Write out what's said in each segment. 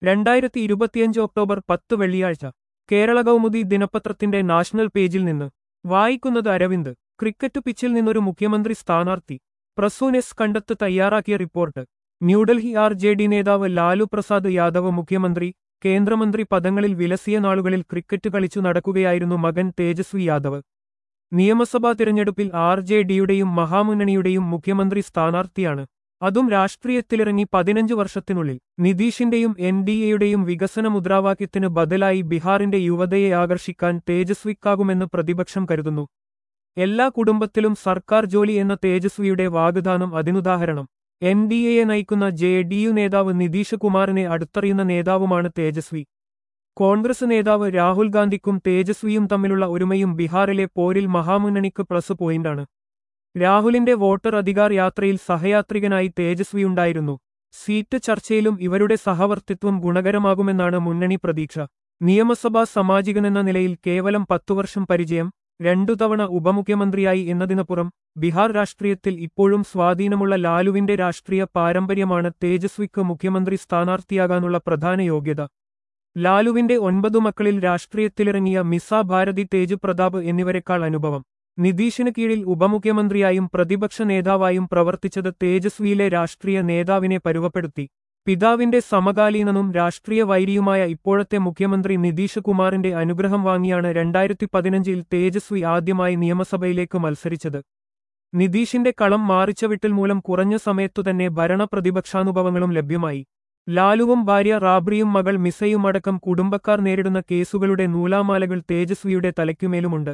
രണ്ടായിരത്തി ഇരുപത്തിയഞ്ച് ഒക്ടോബർ പത്ത് വെള്ളിയാഴ്ച കേരള കൗമുദി ദിനപത്രത്തിന്റെ നാഷണൽ പേജിൽ നിന്ന് വായിക്കുന്നത് അരവിന്ദ് ക്രിക്കറ്റ് പിച്ചിൽ നിന്നൊരു മുഖ്യമന്ത്രി സ്ഥാനാർത്ഥി പ്രസൂനെസ് കണ്ടെത്ത് തയ്യാറാക്കിയ report New Delhi R J D നേതാവ് ലാലു പ്രസാദ് യാദവ് മുഖ്യമന്ത്രി കേന്ദ്രമന്ത്രി പദങ്ങളിൽ വിലസിയ നാളുകളിൽ ക്രിക്കറ്റ് കളിച്ചു നടക്കുകയായിരുന്നു മകൻ തേജസ്വി യാദവ് നിയമസഭാ തിരഞ്ഞെടുപ്പിൽ ആർ ജെ ഡിയുടെയും മഹാമുന്നണിയുടെയും മുഖ്യമന്ത്രി സ്ഥാനാർത്ഥിയാണ് അതും രാഷ്ട്രീയത്തിലിറങ്ങി പതിനഞ്ച് വർഷത്തിനുള്ളിൽ നിതീഷിന്റെയും എൻ ഡി എയുടെയും വികസന മുദ്രാവാക്യത്തിന് ബദലായി ബീഹാറിന്റെ യുവതയെ ആകർഷിക്കാൻ തേജസ്വിക്കാകുമെന്ന് പ്രതിപക്ഷം കരുതുന്നു എല്ലാ കുടുംബത്തിലും സർക്കാർ ജോലി എന്ന തേജസ്വിയുടെ വാഗ്ദാനം അതിനുദാഹരണം എൻ ഡി എയെ നയിക്കുന്ന ജെ ഡി യു നേതാവ് നിതീഷ് കുമാറിനെ അടുത്തറിയുന്ന നേതാവുമാണ് തേജസ്വി കോൺഗ്രസ് നേതാവ് രാഹുൽ ഗാന്ധിക്കും തേജസ്വിയും തമ്മിലുള്ള ഒരുമയും ബീഹാറിലെ പോരിൽ മഹാമുന്നണിക്ക് പ്ലസ് പോയിന്റാണ് രാഹുലിന്റെ വോട്ടർ അധികാർ യാത്രയിൽ സഹയാത്രികനായി തേജസ്വിയുണ്ടായിരുന്നു സീറ്റ് ചർച്ചയിലും ഇവരുടെ സഹവർത്തിത്വം ഗുണകരമാകുമെന്നാണ് മുന്നണി പ്രതീക്ഷ നിയമസഭാ സാമാജികനെന്ന നിലയിൽ കേവലം പത്തുവർഷം പരിചയം രണ്ടു തവണ ഉപമുഖ്യമന്ത്രിയായി എന്നതിനപ്പുറം ബീഹാർ രാഷ്ട്രീയത്തിൽ ഇപ്പോഴും സ്വാധീനമുള്ള ലാലുവിന്റെ രാഷ്ട്രീയ പാരമ്പര്യമാണ് തേജസ്വിക്ക് മുഖ്യമന്ത്രി സ്ഥാനാർത്ഥിയാകാനുള്ള പ്രധാന യോഗ്യത ലാലുവിന്റെ ഒൻപതു മക്കളിൽ രാഷ്ട്രീയത്തിലിറങ്ങിയ മിസ ഭാരതി തേജ് പ്രതാപ് എന്നിവരെക്കാൾ അനുഭവം നിതീഷിന് കീഴിൽ ഉപമുഖ്യമന്ത്രിയായും പ്രതിപക്ഷ നേതാവായും പ്രവർത്തിച്ചത് തേജസ്വിയിലെ രാഷ്ട്രീയ നേതാവിനെ പരുവപ്പെടുത്തി പിതാവിന്റെ സമകാലീനനും രാഷ്ട്രീയ വൈരിയുമായ ഇപ്പോഴത്തെ മുഖ്യമന്ത്രി നിതീഷ് കുമാറിന്റെ അനുഗ്രഹം വാങ്ങിയാണ് രണ്ടായിരത്തി പതിനഞ്ചിൽ തേജസ്വി ആദ്യമായി നിയമസഭയിലേക്ക് മത്സരിച്ചത് നിതീഷിന്റെ കളം മാറിച്ചവിട്ടൽ മൂലം കുറഞ്ഞ സമയത്തുതന്നെ ഭരണപ്രതിപക്ഷാനുഭവങ്ങളും ലഭ്യമായി ലാലുവും ഭാര്യ റാബ്രിയും മകൾ മിസയുമടക്കം കുടുംബക്കാർ നേരിടുന്ന കേസുകളുടെ നൂലാമാലകൾ തേജസ്വിയുടെ തലയ്ക്കുമേലുമുണ്ട്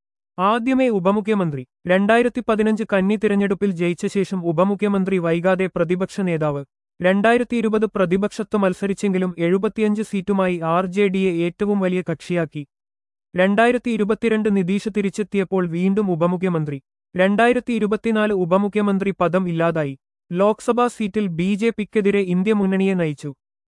ആദ്യമേ ഉപമുഖ്യമന്ത്രി രണ്ടായിരത്തി പതിനഞ്ച് കന്നി തിരഞ്ഞെടുപ്പിൽ ജയിച്ച ശേഷം ഉപമുഖ്യമന്ത്രി വൈകാതെ പ്രതിപക്ഷ നേതാവ് രണ്ടായിരത്തി ഇരുപത് പ്രതിപക്ഷത്ത് മത്സരിച്ചെങ്കിലും എഴുപത്തിയഞ്ച് സീറ്റുമായി ആർ ജെ ഡിയെ ഏറ്റവും വലിയ കക്ഷിയാക്കി രണ്ടായിരത്തി ഇരുപത്തിരണ്ട് നിതീഷ് തിരിച്ചെത്തിയപ്പോൾ വീണ്ടും ഉപമുഖ്യമന്ത്രി രണ്ടായിരത്തി ഇരുപത്തിനാല് ഉപമുഖ്യമന്ത്രി പദം ഇല്ലാതായി ലോക്സഭാ സീറ്റിൽ ബി ജെ പിക്കെതിരെ ഇന്ത്യ മുന്നണിയെ നയിച്ചു